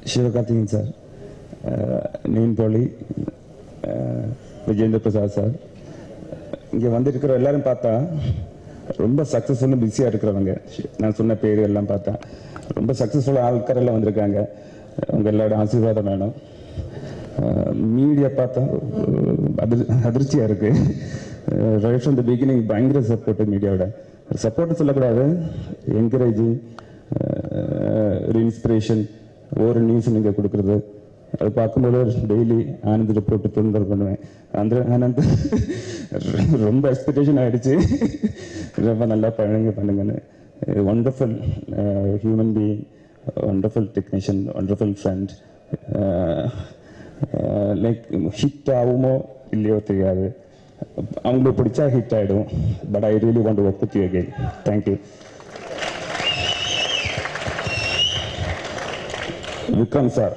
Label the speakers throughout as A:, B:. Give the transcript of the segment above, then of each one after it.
A: Sivakarthikeyan sir நீன் போலி Vijender Prasad sir இங்கே வந்திருக்கிற எல்லாரும் பார்த்தா ரொம்ப சக்ஸஸ்ஃபுல்லாக பிஸியாக இருக்கிறவங்க நான் சொன்ன பேர் எல்லாம் பார்த்தா ரொம்ப சக்ஸஸ்ஃபுல்லாக ஆட்கள் எல்லாம் வந்திருக்காங்க உங்கள் எல்லாரோட ஆசீர்வாதம் வேணும் மீடியா பார்த்தா அதிர் அதிர்ச்சியாக இருக்கு ரைட் ஃப்ரம் த பிகினிங் பயங்கர சப்போர்ட் மீடியாவோட சப்போர்ட் சொல்லக்கூடாது என்கரேஜிங் ஒரு இன்ஸ்பிரேஷன் ஒவ்வொரு நியூஸ் நீங்கள் கொடுக்குறது அது பார்க்கும்போது டெய்லி ஆனந்த் ரிப்போர்ட் தொந்தரவு பண்ணுவேன் அந்த ஆனந்த் ரொம்ப எக்ஸ்பெக்டேஷன் ஆயிடுச்சு ரொம்ப நல்லா பண்ணுங்க பண்ணுங்கன்னு wonderful human being wonderful technician wonderful friend like hit ஆகுமோ இல்லையோ தெரியாது அவங்களுக்கு பிடிச்சா ஹிட் ஆகிடும் but I really want work with you again thank you Vikram sir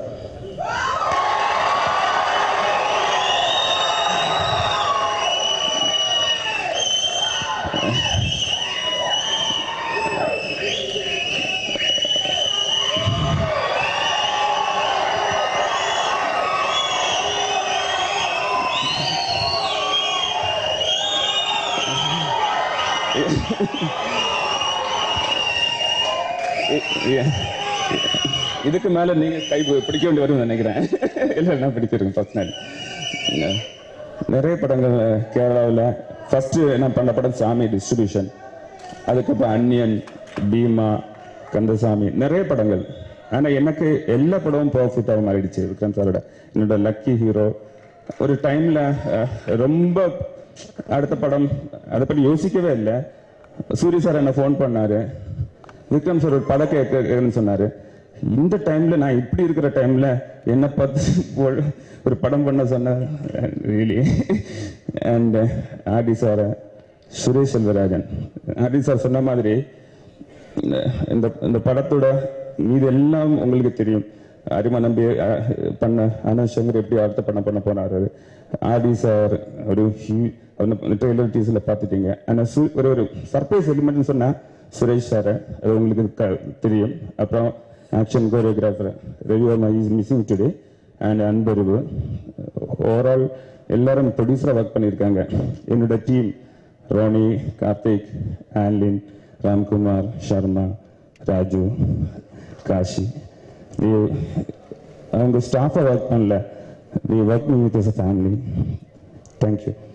A: இதுக்கு மேல நீங்க கை பிடிக்க வேண்டி வரும்னு நினைக்கிறேன் இல்ல நான் பிடிச்சிருக்கேன் பர்சனல் நிறைய படங்கள் கேரளாவில் ஃபர்ஸ்ட் நான் பண்ண படம் சாமி டிஸ்ட்ரிபியூஷன் அதுக்கப்புறம் அன்னியன் பீமா கந்தசாமி நிறைய படங்கள் ஆனா எனக்கு எல்லா படமும் பர்ஃபெக்டாக மாறிடுச்சு விக்ரம் சாரோட என்னோட லக்கி ஹீரோ ஒரு டைம்ல ரொம்ப அடுத்த படம் அதை பற்றி யோசிக்கவே இல்லை சூரிய சார் என்ன ஃபோன் பண்ணாரு விக்ரம் சார் ஒரு படம் கேட்கன்னு சொன்னாரு இந்த டைம்ல நான் இப்படி இருக்கிற டைம்ல என்ன பார்த்து ஒரு படம் பண்ண சொன்ன really and Aadi sir Suresh Selvarajan Aadi sir சொன்ன மாதிரி இந்த இந்த படத்தோட மீது எல்லாம் உங்களுக்கு தெரியும் அரிமா நம்பி பண்ண ஆனந்த் சங்கர் எப்படி அடுத்த படம் பண்ண போனாரு ஆடி சார் ஒரு ட்ரெய்லர் டீசர்ல பார்த்துட்டீங்க ஆனால் ஒரு ஒரு சர்ப்ரைஸ் எலிமெண்ட்னு சொன்னா சுரேஷ் சார் அது உங்களுக்கு தெரியும் அப்புறம் action choreographer Ravi Varma is missing today and அன்பருவு ஓவரால் எல்லாரும் ப்ரொடியூசராக ஒர்க் பண்ணியிருக்காங்க என்னோட டீம் ரோனி கார்த்திக் ஆன்லின் ராம்குமார் சர்மா ராஜு காஷி நீ அவங்க ஸ்டாஃபாக ஒர்க் பண்ணல நீ work with as a family thank you